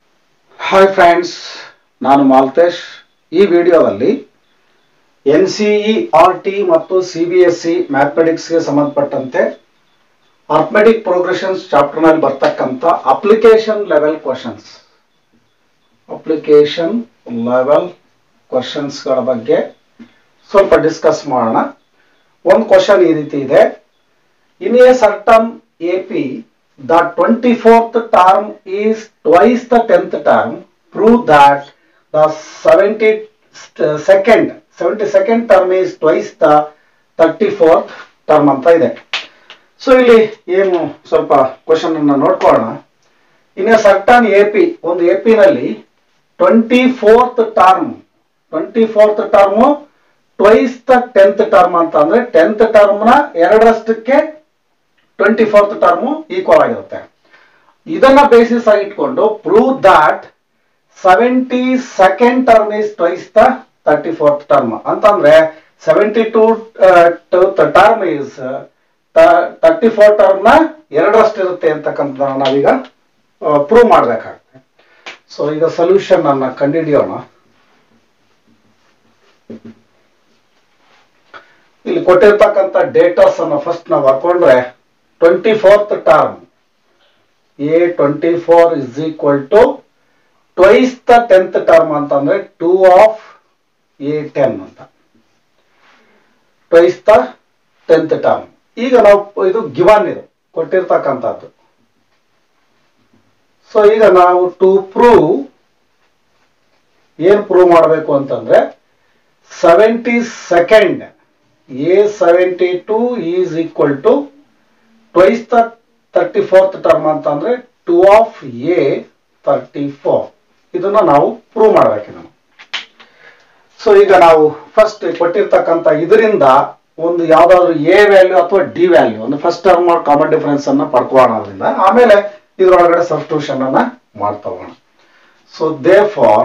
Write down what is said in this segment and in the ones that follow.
Hi friends ನಾನು ಮಾಲ್ತೇಶ್ ಈ ವಿಡಿಯೋದಲ್ಲಿ N C E R T ಮತ್ತು ಸಿ ಬಿ ಎಸ್ ಸಿ ಮ್ಯಾಥಮೆಟಿಕ್ಸ್ಗೆ ಸಂಬಂಧಪಟ್ಟಂತೆ ಅರ್ಥಮೆಟಿಕ್ ಪ್ರೋಗ್ರೆಷನ್ಸ್ ಚಾಪ್ಟರ್ನಲ್ಲಿ ಬರ್ತಕ್ಕಂಥ application level questions application level ಕ್ವಶನ್ಸ್ಗಳ ಬಗ್ಗೆ ಸ್ವಲ್ಪ ಡಿಸ್ಕಸ್ ಮಾಡೋಣ ಒಂದು ಕ್ವಶನ್ ಈ ರೀತಿ ಇದೆ in a certain A P the twenty fourth term is twice the tenth term prove that the seventy second seventy second term is twice the thirty fourth term ಅಂತ ಇದೆ ಸೊ ಇಲ್ಲಿ ಏನು ಸ್ವಲ್ಪ ಕ್ವಶನ್ ಅನ್ನ ನೋಡ್ಕೊಳ್ಳೋಣ in a certain A P ಒಂದು A P ನಲ್ಲಿ twenty fourth term twenty fourth term twice the tenth term ಅಂತ ಅಂದ್ರೆ ಟೆಂತ್ ಟರ್ಮ್ ನ ಎರಡರಷ್ಟಕ್ಕೆ ಟ್ವೆಂಟಿ ಫೋರ್ತ್ ಟರ್ಮು ಈಕ್ವಲ್ ಆಗಿರುತ್ತೆ ಇದನ್ನ ಬೇಸಿಸ್ ಆಗಿ ಇಟ್ಕೊಂಡು prove that seventy second term is twice the thirty fourth term ಅಂತಂದ್ರೆ seventy two term is thirty four term ನ ಎರಡರಷ್ಟು ಇರುತ್ತೆ ಅಂತಕ್ಕಂಥ ನಾವೀಗ ಪ್ರೂವ್ ಮಾಡ್ಬೇಕಾಗುತ್ತೆ ಸೊ ಈಗ ಸೊಲ್ಯೂಷನ್ ಅನ್ನ ಕಂಡುಹಿಡಿಯೋಣ ಇಲ್ಲಿ ಕೊಟ್ಟಿರ್ತಕ್ಕಂಥ ಡೇಟಾಸ್ ಅನ್ನ ಫಸ್ಟ್ ನಾವು ಹಾಕೊಂಡ್ರೆ twenty fourth term A twenty four is equal to twice the tenth term ಅಂತಂದ್ರೆ ಟೂ ಆಫ್ ಎ ಟೆನ್ ಅಂತ ಟ್ವೈಸ್ ದ ಟೆಂತ್ ಟರ್ಮ್ ಈಗ ನಾವು ಇದು ಗಿವನ್ ಇದು ಕೊಟ್ಟಿರ್ತಕ್ಕಂಥದ್ದು ಸೊ ಈಗ ನಾವು ಟು ಪ್ರೂವ್ ಏನ್ ಪ್ರೂವ್ ಮಾಡಬೇಕು ಅಂತಂದ್ರೆ seventy second A seventy two is equal to twice the thirty fourth term ಅಂತಂದ್ರೆ two of A thirty four ಇದನ್ನ ನಾವು ಪ್ರೂವ್ ಮಾಡ್ಬೇಕು ನಾವು ಸೊ ಈಗ ನಾವು ಫಸ್ಟ್ ಕೊಟ್ಟಿರ್ತಕ್ಕಂಥ ಇದರಿಂದ ಒಂದು ಯಾವ್ದಾದ್ರು ಎ ವ್ಯಾಲ್ಯೂ ಅಥವಾ ಡಿ ವ್ಯಾಲ್ಯೂ ಒಂದು ಫಸ್ಟ್ ಟರ್ಮ್ ಕಾಮನ್ ಡಿಫರೆನ್ಸ್ ಅನ್ನ ಪಡ್ಕೊಳ್ಳೋಣ ಅದರಿಂದ ಆಮೇಲೆ ಇದ್ರೊಳಗಡೆ ಸಬ್ಸ್ಟಿಟ್ಯೂಷನ್ ಅನ್ನ ಮಾಡ್ತಾ ಹೋಗೋಣ so therefore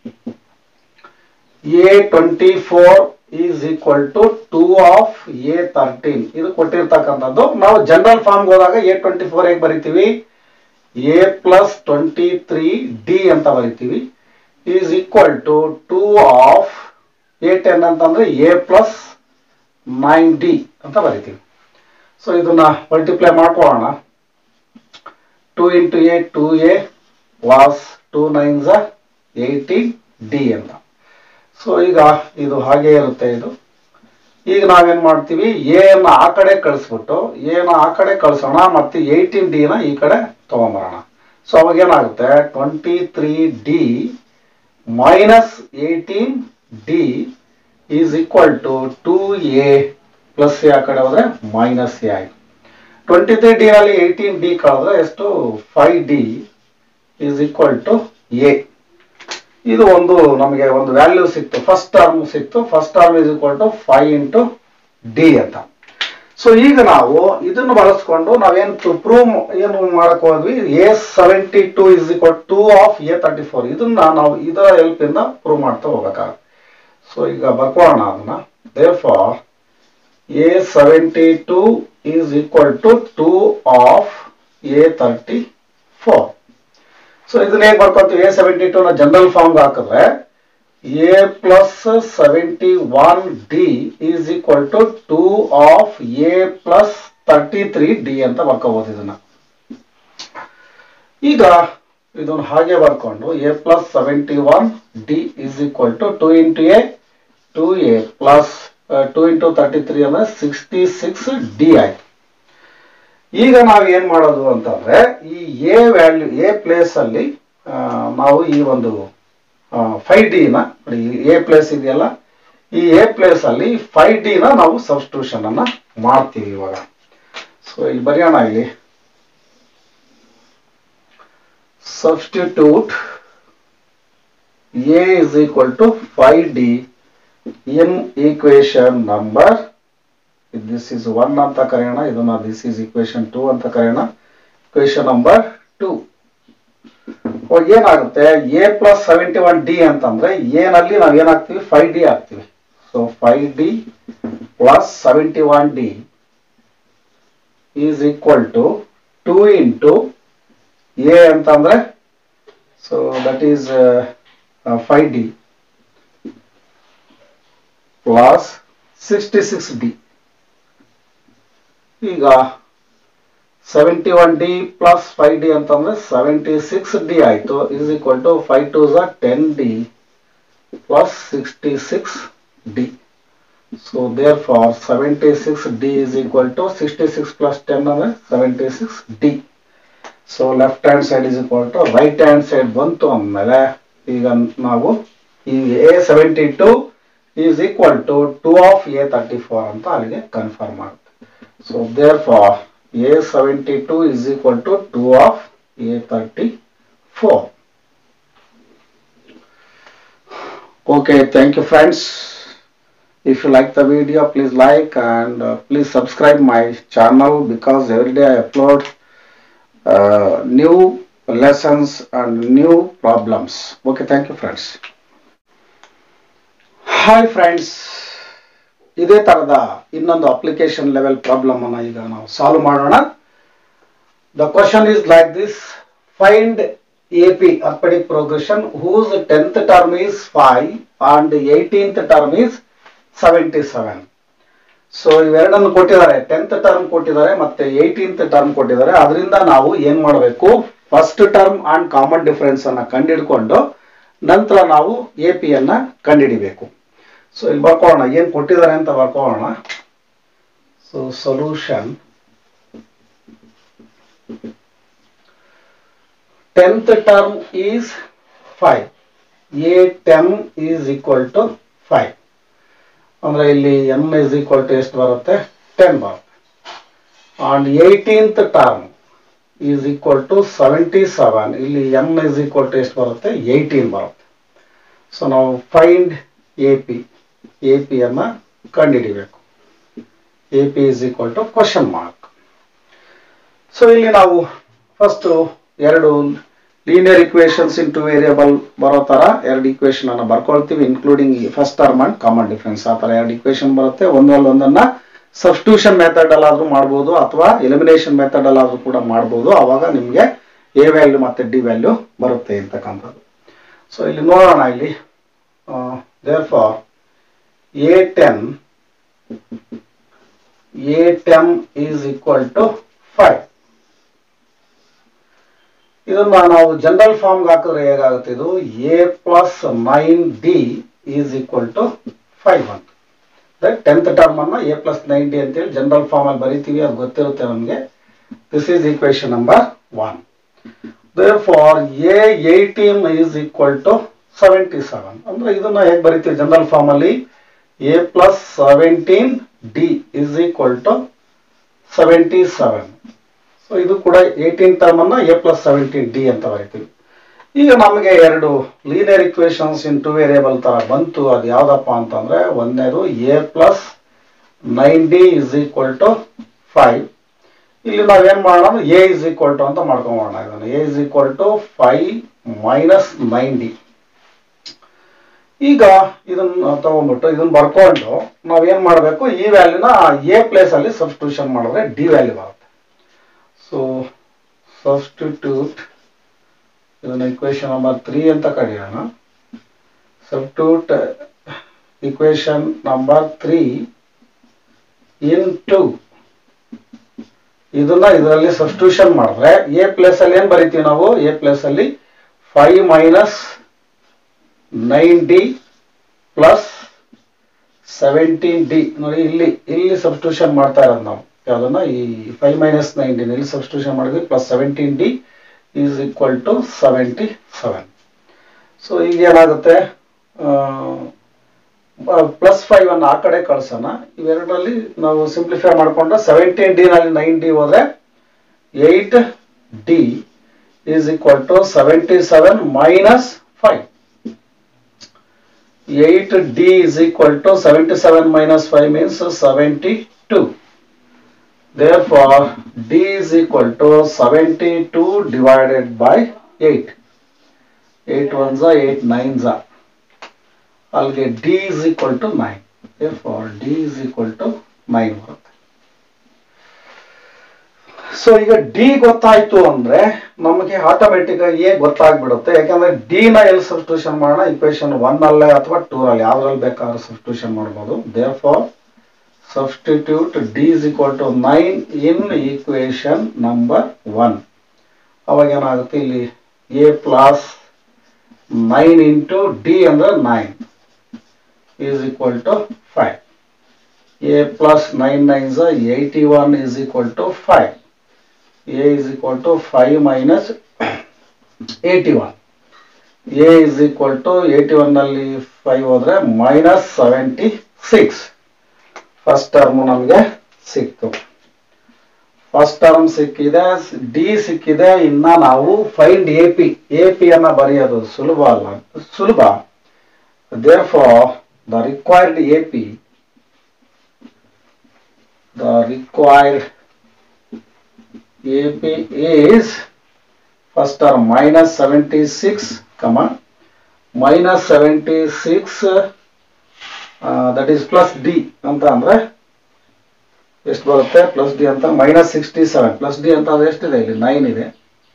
A twenty four is equal to two of A thirteen ಇದು ಕೊಟ್ಟಿರ್ತಕ್ಕಂಥದ್ದು ನಾವು ಜನರಲ್ ಫಾರ್ಮ್ ಹೋದಾಗ ಎ ಟ್ವೆಂಟಿ ಫೋರ್ ಹೇಗೆ ಬರಿತೀವಿ A plus twenty three D ಅಂತ ಬರಿತೀವಿ is equal to two of A ten ಅಂತಂದ್ರೆ ಎ ಪ್ಲಸ್ ನೈನ್ ಡಿ ಅಂತ ಬರಿತೀವಿ ಸೊ ಇದನ್ನ ಮಲ್ಟಿಪ್ಲೈ ಮಾಡ್ಕೊಳ್ಳೋಣ two into A two A was two nine the eighteen D ಅಂತ ಸೊ ಈಗ ಇದು ಹಾಗೆ ಇರುತ್ತೆ ಇದು ಈಗ ನಾವೇನ್ ಮಾಡ್ತೀವಿ ಎ ನ ಆ ಕಡೆ ಕಳಿಸ್ಬಿಟ್ಟು ಎ ನ ಆ ಕಡೆ ಕಳಿಸೋಣ ಮತ್ತೆ ಏಯ್ಟೀನ್ ಡಿ ನ ಈ ಕಡೆ ತಗೊಂಬರೋಣ ಸೊ ಅವಾಗ ಏನಾಗುತ್ತೆ twenty three D minus eighteen D is equal to two A plus A ಆ ಕಡೆ ಹೋದ್ರೆ ಮೈನಸ್ ಎ ಆಯ್ತು ಟ್ವೆಂಟಿ ತ್ರೀ ಡಿ ನಲ್ಲಿ ಏಯ್ಟೀನ್ ಡಿ ಕಳೆದ್ರೆ ಎಷ್ಟು five D is equal to A ಇದು ಒಂದು ನಮಗೆ ಒಂದು ವ್ಯಾಲ್ಯೂ ಸಿಕ್ತು ಫಸ್ಟ್ ಟರ್ಮ್ ಸಿಕ್ತು first term is equal to five into D ಅಂತ ಸೊ ಈಗ ನಾವು ಇದನ್ನು ಬಳಸ್ಕೊಂಡು ನಾವೇನು ಪ್ರೂವ್ ಏನು ಮಾಡಕ್ ಹೋದ್ವಿ A seventy two is equal two of A thirty four ಇದನ್ನ ನಾವು ಇದರ ಹೆಲ್ಪ್ ಇಂದ ಪ್ರೂವ್ ಮಾಡ್ತಾ ಹೋಗ್ಬೇಕಾಗುತ್ತೆ ಸೊ ಈಗ ಬರ್ಕೊಳ್ಳೋಣ ಅದನ್ನ therefore A seventy two is equal to two of A thirty four so ಇದನ್ನ ಹೇಗೆ ಬರ್ಕೊತೀವಿ ಎ ಸೆವೆಂಟಿ ಟೂ ನ ಜನರಲ್ ಫಾರ್ಮ್ ಹಾಕಿದ್ರೆ A plus seventy one D is equal to two of A plus thirty three D ಅಂತ ಬರ್ಕೋಬಹುದು ಇದನ್ನ ಈಗ ಇದನ್ನು ಹಾಗೆ ಬರ್ಕೊಂಡು A plus seventy one D is equal to two into A two A plus two into thirty three ಅಂದ್ರೆ sixty six D ಆಯ್ತು ಈಗ ನಾವು ಏನ್ ಮಾಡೋದು ಅಂತಂದ್ರೆ ಈ ಎ ವ್ಯಾಲ್ಯೂ ಎ ಪ್ಲೇಸ್ ಅಲ್ಲಿ ನಾವು ಈ ಒಂದು ಫೈವ್ ಡಿ ನ ಎ ಪ್ಲೇಸ್ ಇದೆಯಲ್ಲ ಈ ಎ ಪ್ಲೇಸ್ ಅಲ್ಲಿ ಫೈವ್ ಡಿ ನ ನಾವು ಸಬ್ಸ್ಟಿಟ್ಯೂಷನ್ ಅನ್ನ ಮಾಡ್ತೀವಿ ಇವಾಗ ಸೊ ಇಲ್ಲಿ ಬರೆಯೋಣ ಇಲ್ಲಿ substitute A is equal to five D in equation number this is one ಅಂತ ಕರೆಯೋಣ ಇದನ್ನ ದಿಸ್ ಇಸ್ ಇಕ್ವೇಶನ್ ಟೂ ಅಂತ ಕರೆಯೋಣ ಇಕ್ವೇಶನ್ ನಂಬರ್ ಟೂ ಏನಾಗುತ್ತೆ A plus seventy one D ಅಂತಂದ್ರೆ ಎ ನಲ್ಲಿ ನಾವು ಏನಾಗ್ತೀವಿ ಫೈವ್ ಡಿ ಹಾಕ್ತಿವಿ so five D plus seventy one D is equal to two into A ಅಂತಂದ್ರೆ so that is five D plus sixty six D ಈಗ seventy one D plus five D ಅಂತಂದ್ರೆ seventy six D ಆಯ್ತು is equal to five two the ten D plus sixty six D so therefore seventy six D is equal to sixty six plus ten ಅಂದ್ರೆ seventy six D so left hand side is equal to right hand side ಬಂತು ಅಂದಮೇಲೆ ಈಗ ನಾವು ಈ A seventy two is equal to two of A thirty four ಅಂತ ಅಲ್ಲಿಗೆ confirm ಆಗುತ್ತೆ so therefore A seventy two is equal to two of A thirty four okay thank you friends if you like the video please like and uh, please subscribe my channel because every day i upload uh, new lessons and new problems okay thank you friends hi friends ಇದೇ ತರದ ಇನ್ನೊಂದು application level problem ಅನ್ನ ಈಗ ನಾವು solve ಮಾಡೋಣ the question is like this find AP arithmetic progression whose 10th term is 5 and 18th term is 77. So ಇವೆರಡನ್ನು ಕೊಟ್ಟಿದ್ದಾರೆ tenth term ಕೊಟ್ಟಿದ್ದಾರೆ ಮತ್ತೆ ಏಯ್ಟೀನ್ತ್ ಟರ್ಮ್ ಕೊಟ್ಟಿದ್ದಾರೆ ಅದರಿಂದ ನಾವು ಏನ್ ಮಾಡಬೇಕು first term and common difference ಅನ್ನ ಕಂಡಿಡ್ಕೊಂಡು ನಂತರ ನಾವು ಎ ಪಿ ಅನ್ನ ಕಂಡುಹಿಡಿಬೇಕು ಸೊ ಇಲ್ಲಿ ಬರ್ಕೊಳ್ಳೋಣ ಏನ್ ಕೊಟ್ಟಿದ್ದಾರೆ ಅಂತ ಬರ್ಕೊಳ್ಳೋಣ so solution tenth term is 5 a 10 is equal to 5 ಅಂದ್ರೆ ಇಲ್ಲಿ m is equal to ಎಷ್ಟು ಬರುತ್ತೆ 10 ಬರುತ್ತೆ and 18th term is equal to 77 ಇಲ್ಲಿ m is equal to ಎಷ್ಟು ಬರುತ್ತೆ 18 ಬರುತ್ತೆ ಸೊ ನಾವು find A P A P ಅನ್ನ ಕಂಡುಹಿಡಿಬೇಕು A P is equal to question mark so ಇಲ್ಲಿ ನಾವು ಫಸ್ಟ್ ಎರಡು ಲೀನಿಯರ್ ಇಕ್ವೇಶನ್ಸ್ ಇಂಟು ವೇರಿಯಬಲ್ ಬರೋ ತರ ಎರಡು ಇಕ್ವೇಶನ್ ಅನ್ನ ಬರ್ಕೊಳ್ತೀವಿ including first term and common difference ಆ ತರ ಎರಡು ಇಕ್ವೇಶನ್ ಬರುತ್ತೆ ಒಂದರಲ್ಲಿ ಒಂದನ್ನ ಸಬ್ಸ್ಟಿಟ್ಯೂಷನ್ ಮೆಥಡ್ ಅಲ್ಲಾದ್ರೂ ಮಾಡ್ಬೋದು ಅಥವಾ ಎಲಿಮಿನೇಷನ್ ಮೆಥಡ್ ಅಲ್ಲಾದ್ರೂ ಕೂಡ ಮಾಡ್ಬೋದು ಅವಾಗ ನಿಮಗೆ ಎ ವ್ಯಾಲ್ಯೂ ಮತ್ತೆ ಡಿ ವ್ಯಾಲ್ಯೂ ಬರುತ್ತೆ ಅಂತಕ್ಕಂಥದ್ದು ಸೊ ಇಲ್ಲಿ ನೋಡೋಣ ಇಲ್ಲಿ therefore A ten A ten is equal to five ಇದನ್ನ ನಾವು ಜನರಲ್ ಫಾರ್ಮ್ ಹಾಕಿದ್ರೆ ಹೇಗಾಗುತ್ತೆ ಇದು A plus nine D is equal to five ಅಂತ ಟೆಂತ್ ಟರ್ಮ್ ಅನ್ನ ಎ ಪ್ಲಸ್ ನೈನ್ ಡಿ ಅಂತೇಳಿ ಜನರಲ್ ಫಾರ್ಮ್ ಅಲ್ಲಿ ಬರಿತೀವಿ ಅದು ಗೊತ್ತಿರುತ್ತೆ ನಮಗೆ this is equation number one therefore A eighteen is equal to seventy seven ಅಂದ್ರೆ ಇದನ್ನ ಹೇಗೆ ಬರಿತೀವಿ ಜನರಲ್ ಫಾರ್ಮ್ ಅಲ್ಲಿ A plus seventeen D is equal to seventy seven so ಇದು ಕೂಡ ಏಯ್ಟೀನ್ ಟರ್ಮ್ ಅನ್ನ ಎ ಪ್ಲಸ್ ಸೆವೆಂಟೀನ್ ಡಿ ಅಂತ ಬರಿತೀವಿ ಈಗ ನಮಗೆ ಎರಡು linear equations in two variable ತರ ಬಂತು ಅದು ಯಾವ್ದಪ್ಪ ಅಂತಂದ್ರೆ ಒಂದನೇದು A plus nine D is equal to five ಇಲ್ಲಿ ನಾವೇನ್ ಮಾಡೋಣ ಎ ಇಸ್ ಈಕ್ವಲ್ ಟು ಅಂತ ಮಾಡ್ಕೊಂಬೋಣ ಇದನ್ನು A is equal to five minus nine D ಈಗ ಇದನ್ನ ತಗೊಂಡ್ಬಿಟ್ಟು ಇದನ್ನ ಬರ್ಕೊಂಡು ನಾವೇನ್ ಮಾಡಬೇಕು ಈ ವ್ಯಾಲ್ಯೂನ ಎ ಪ್ಲೇಸ್ ಅಲ್ಲಿ ಸಬ್ಸ್ಟಿಟ್ಯೂಷನ್ ಮಾಡಿದ್ರೆ ಡಿ ವ್ಯಾಲ್ಯೂ ಬರುತ್ತೆ ಸೊ ಸಬ್ಸ್ಟಿಟ್ಯೂಟ್ ಇದನ್ನ ಇಕ್ವೇಶನ್ ನಂಬರ್ ತ್ರೀ ಅಂತ ಕರೆಯೋಣ substitute equation number three into ಇದನ್ನ ಇದರಲ್ಲಿ ಸಬ್ಸ್ಟಿಟ್ಯೂಷನ್ ಮಾಡಿದ್ರೆ ಎ ಪ್ಲೇಸ್ ಅಲ್ಲಿ ಏನ್ ಬರಿತೀವಿ ನಾವು ಎ ಪ್ಲೇಸ್ ಅಲ್ಲಿ five minus nine D plus seventeen D ನೋಡಿ ಇಲ್ಲಿ ಇಲ್ಲಿ ಸಬ್ಸ್ಟಿಟ್ಯೂಷನ್ ಮಾಡ್ತಾ ಇರೋದು ನಾವು ಯಾವ್ದನ್ನ ಈ ಫೈವ್ ಮೈನಸ್ ನೈನ್ ಡಿ ಇಲ್ಲಿ ಸಬ್ಸ್ಟಿಟ್ಯೂಷನ್ ಮಾಡಿದ್ವಿ plus seventeen D is equal to seventy seven so ಈಗ ಏನಾಗುತ್ತೆ ಪ್ಲಸ್ ಫೈವ್ ಅನ್ನು ಆ ಕಡೆ ಕಳ್ಸೋಣ ಇವೆರಡರಲ್ಲಿ ನಾವು ಸಿಂಪ್ಲಿಫೈ ಮಾಡ್ಕೊಂಡ್ರೆ ಸೆವೆಂಟೀನ್ ಡಿ ನಲ್ಲಿ ನೈನ್ ಡಿ ಹೋದ್ರೆ eight D is equal to seventy seven minus five eight D is equal to 77 minus 5 means 72. Therefore, D is equal to 72 divided by 8. 8 ones are 8 nines are. I'll get D is equal to 9. Therefore, D is equal to 9 ಬರುತ್ತೆ so ಈಗ D ಗೊತ್ತಾಯ್ತು ಅಂದ್ರೆ ನಮಗೆ automatic ಆಗಿ A ಗೊತ್ತಾಗ್ಬಿಡುತ್ತೆ ಯಾಕಂದ್ರೆ D ನ ಎಲ್ಲಿ ಸಬ್ಸ್ಟಿಟ್ಯೂಷನ್ ಮಾಡೋಣ ಇಕ್ವೇಶನ್ ಒನ್ ಅಲ್ಲೇ ಅಥವಾ ಟೂ ಅಲ್ಲಿ ಯಾವ್ದ್ರಲ್ಲಿ ಬೇಕಾದ್ರೂ ಸಬ್ಸ್ಟಿಟ್ಯೂಷನ್ ಮಾಡ್ಬೋದು therefore substitute D is equal to nine in equation number one ಅವಾಗ ಏನಾಗುತ್ತೆ ಇಲ್ಲಿ A plus nine into D ಅಂದ್ರೆ nine is equal to five A plus nine nines eighty one is equal to five A is equal to 5 minus 81 a is equal to 81 ನಲ್ಲಿ 5 ಹೋದ್ರೆ minus seventy six first term ನಮಗೆ ಸಿಕ್ತು first term ಸಿಕ್ಕಿದೆ D ಸಿಕ್ಕಿದೆ ಇನ್ನ ನಾವು find A P A P ಅನ್ನ ಬರೆಯೋದು ಸುಲಭ ಅಲ್ಲ ಸುಲಭ therefore the required A P the required AP is first term minus 76 comma minus 76 uh, that is plus D ಅಂತ ಅಂದ್ರೆ ಎಷ್ಟು ಬರುತ್ತೆ ಪ್ಲಸ್ ಡಿ ಅಂತ minus sixty seven plus D ಅಂತ ಅಂದ್ರೆ ಎಷ್ಟಿದೆ ಇಲ್ಲಿ ನೈನ್ ಇದೆ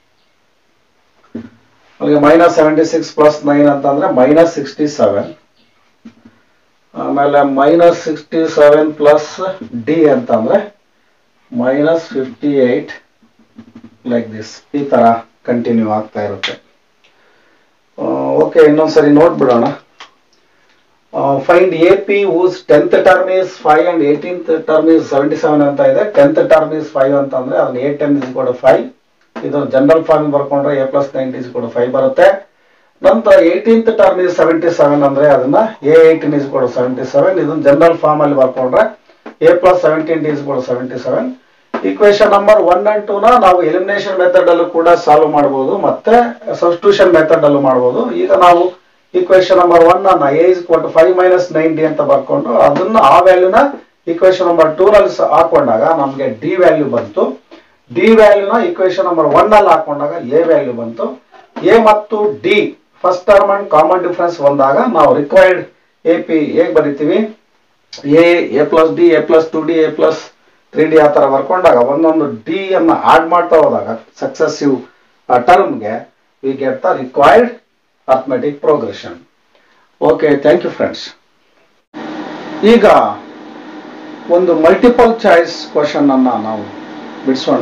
ಅಲ್ಲಿಗೆ minus seventy six plus nine ಅಂತ ಅಂದ್ರೆ ಮೈನಸ್ ಸಿಕ್ಸ್ಟಿ ಸೆವೆನ್ ಆಮೇಲೆ minus sixty seven plus D ಅಂತಂದ್ರೆ minus fifty eight like this ಈ ತರ ಕಂಟಿನ್ಯೂ ಆಗ್ತಾ ಇರುತ್ತೆ ಓಕೆ ಇನ್ನೊಂದ್ಸರಿ ನೋಡ್ಬಿಡೋಣ find A P whose tenth term is five and eighteenth term is seventy seven ಅಂತ ಇದೆ ಟೆಂತ್ ಟರ್ಮ್ ಇಸ್ ಫೈವ್ ಅಂತ ಅಂದ್ರೆ ಅದನ್ನ ಎ ಟೆನ್ ಇಸ್ ಕೂಡ ಫೈವ್ ಇದು ಜನರಲ್ ಫಾರ್ಮ್ ಬರ್ಕೊಂಡ್ರೆ ಎ ಪ್ಲಸ್ ನೈಂಟಿ ಇಸ್ ಕೂಡ ಫೈವ್ ಬರುತ್ತೆ ನಂತರ eighteenth term is seventy seven ಅಂದ್ರೆ ಅದನ್ನ ಎ ಏಯ್ಟೀನ್ ಇಸ್ ಕೂಡ ಸೆವೆಂಟಿ ಸೆವೆನ್ ಇದನ್ನ ಜನರಲ್ ಫಾರ್ಮ್ ಅಲ್ಲಿ ಬರ್ಕೊಂಡ್ರೆ ಎ ಪ್ಲಸ್ ಸೆವೆಂಟೀನ್ ಇಸ್ ಕೂಡ seventy seven equation number one and two ನ ನಾವು ಎಲಿಮಿನೇಷನ್ ಮೆಥಡ್ ಅಲ್ಲೂ ಕೂಡ ಸಾಲ್ವ್ ಮಾಡಬಹುದು ಮತ್ತೆ ಸಬ್ಸ್ಟಿಟ್ಯೂಷನ್ ಮೆಥಡ್ ಅಲ್ಲೂ ಮಾಡಬಹುದು ಈಗ ನಾವು ಈಕ್ವೇಶನ್ ನಂಬರ್ ಒನ್ ಅನ್ನ a is two five minus nine D ಅಂತ ಬರ್ಕೊಂಡು ಅದನ್ನ ಆ ವ್ಯಾಲ್ಯೂನ ಈಕ್ವೇಶನ್ ನಂಬರ್ ಟೂ ನಲ್ಲಿ ಸ- ಹಾಕೊಂಡಾಗ ನಮ್ಗೆ ಡಿ ವ್ಯಾಲ್ಯೂ ಬಂತು ಡಿ ವ್ಯಾಲ್ಯೂನ ಈಕ್ವೇಶನ್ ನಂಬರ್ ಒನ್ ಅಲ್ಲಿ ಹಾಕೊಂಡಾಗ ಎ ವ್ಯಾಲ್ಯೂ ಬಂತು ಎ ಮತ್ತು d first term and common difference ಬಂದಾಗ ನಾವು ರಿಕ್ವೈರ್ಡ್ ಎ ಪಿ ಹೇಗೆ ಬರಿತೀವಿ a a plus d a plus two d a plus three d ಆ ಥರ ಬರ್ಕೊಂಡಾಗ ಒಂದೊಂದು ಡಿ ಅನ್ನ ಆಡ್ ಮಾಡ್ತಾ ಹೋದಾಗ ಸಕ್ಸೆಸಿವ್ ಟರ್ಮ್ಗೆ we get the required arithmetic progression okay thank you friends ಈಗ ಒಂದು ಮಲ್ಟಿಪಲ್ ಚಾಯ್ಸ್ ಕ್ವಶನ್ ಅನ್ನ ನಾವು ಬಿಡಿಸೋಣ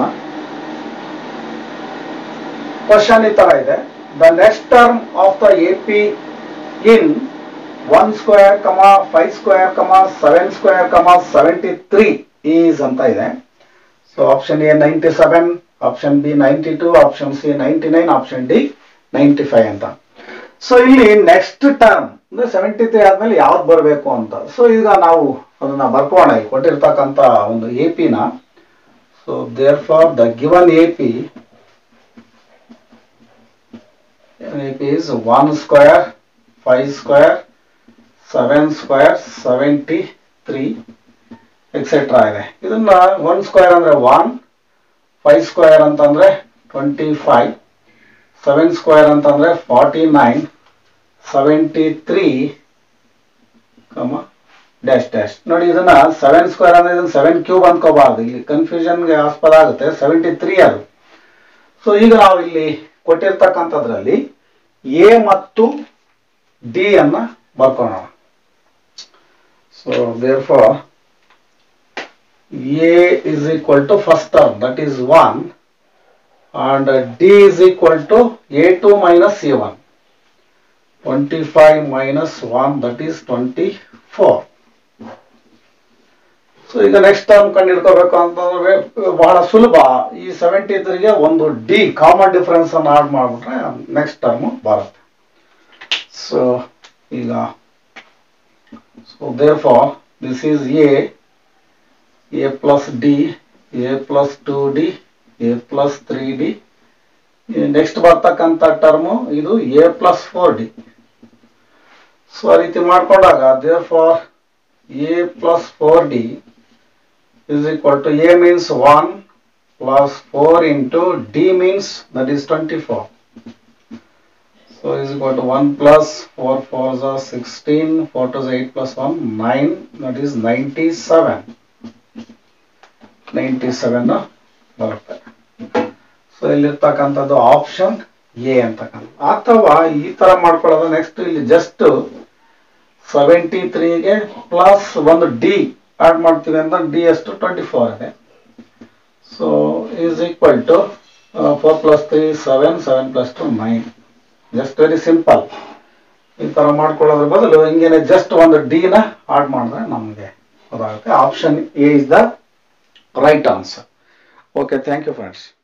ಕ್ವಶನ್ ಈ ತರ ಇದೆ the next term of the A P in one square comma five square comma seven square comma seventy three is ಅಂತ ಇದೆ so option A ninety seven option B ninety two option C ninety nine option D ninety five ಅಂತ so ಇಲ್ಲಿ next term ಅಂದ್ರೆ seventy three ಆದ್ಮೇಲೆ ಯಾವ್ದು ಬರಬೇಕು ಅಂತ so ಈಗ ನಾವು ಅದನ್ನ ಬರ್ಕೋಣ ಇಲ್ಲಿ ಕೊಟ್ಟಿರ್ತಕ್ಕಂಥ ಒಂದು ಎ ಪಿನ so therefore the given A P A P is one square five square seven square seventy three etcetera ಇದೆ ಇದನ್ನ ಒನ್ ಸ್ಕ್ವೇರ್ ಅಂದ್ರೆ ಒನ್ ಫೈವ್ ಸ್ಕ್ವೇರ್ ಅಂತಂದ್ರೆ ಟ್ವೆಂಟಿ ಫೈವ್ ಸೆವೆನ್ ಸ್ಕ್ವೇರ್ ಅಂತಂದ್ರೆ forty nine seventy three comma dash dash ನೋಡಿ ಇದನ್ನ seven square ಅಂದ್ರೆ ಇದನ್ನ seven cube ಅನ್ಕೋಬಾರ್ದು ಇಲ್ಲಿ ಕನ್ಫ್ಯೂಷನ್ಗೆ ಆಸ್ಪದ ಆಗುತ್ತೆ ಸೆವೆಂಟಿ ತ್ರೀ ಅದು ಸೊ ಈಗ ನಾವು ಇಲ್ಲಿ ಕೊಟ್ಟಿರ್ತಕ್ಕಂಥದ್ರಲ್ಲಿ ಎ ಮತ್ತು ಡಿ ಅನ್ನ ಬರ್ಕೊಳ್ಳೋಣ so therefore a is equal to first term that is one and uh, d is equal to a2 minus a1 25 minus 1 that is 24 so ಈಗ ನೆಕ್ಸ್ಟ್ ಟರ್ಮ್ ಕಂಡು ಹಿಡ್ಕೋಬೇಕು ಅಂತಂದ್ರೆ ಬಹಳ ಸುಲಭ ಈ ಸೆವೆಂಟಿ ತ್ರೀಗೆ ಒಂದು ಡಿ ಕಾಮನ್ ಡಿಫರೆನ್ಸ್ ಅನ್ನು ಆಡ್ ಮಾಡ್ಬಿಟ್ರೆ ನೆಕ್ಸ್ಟ್ ಟರ್ಮ್ ಬರುತ್ತೆ ಸೊ ಈಗ so therefore this is a a plus d a plus two d a plus three d next ಬರ್ತಕ್ಕಂಥ ಟರ್ಮು ಇದು A plus four d so ಆ ರೀತಿ ಮಾಡ್ಕೊಂಡಾಗ therefore a plus four d is equal to a means one plus four into d means that is twenty four so is equal to one plus four four sixteen four two eight plus one nine that is ninety seven ninety seven ಬರುತ್ತೆ so ಇಲ್ಲಿರ್ತಕ್ಕಂಥದ್ದು option A ಅಂತಕ್ಕಂಥ ಅಥವಾ ಈ ತರ ಮಾಡ್ಕೊಳ್ಳೋದು next ಇಲ್ಲಿ just seventy ತ್ರೀಗೆ plus ಒಂದು ಡಿ ಆಡ್ ಮಾಡ್ತೀವಿ ಅಂತ ಡಿ ಎಷ್ಟು ಟ್ವೆಂಟಿ ಫೋರ್ ಇದೆ so is equal to four plus three seven seven plus two nine just very simple ಈ ತರ ಮಾಡ್ಕೊಳ್ಳೋದ್ರ ಬದಲು ಹಿಂಗೇನೆ ಜಸ್ಟ್ ಒಂದು ಡಿ ನ ಆಡ್ ಮಾಡಿದ್ರೆ ನಮಗೆ ಗೊತ್ತಾಗುತ್ತೆ option A is the right answer okay thank you friends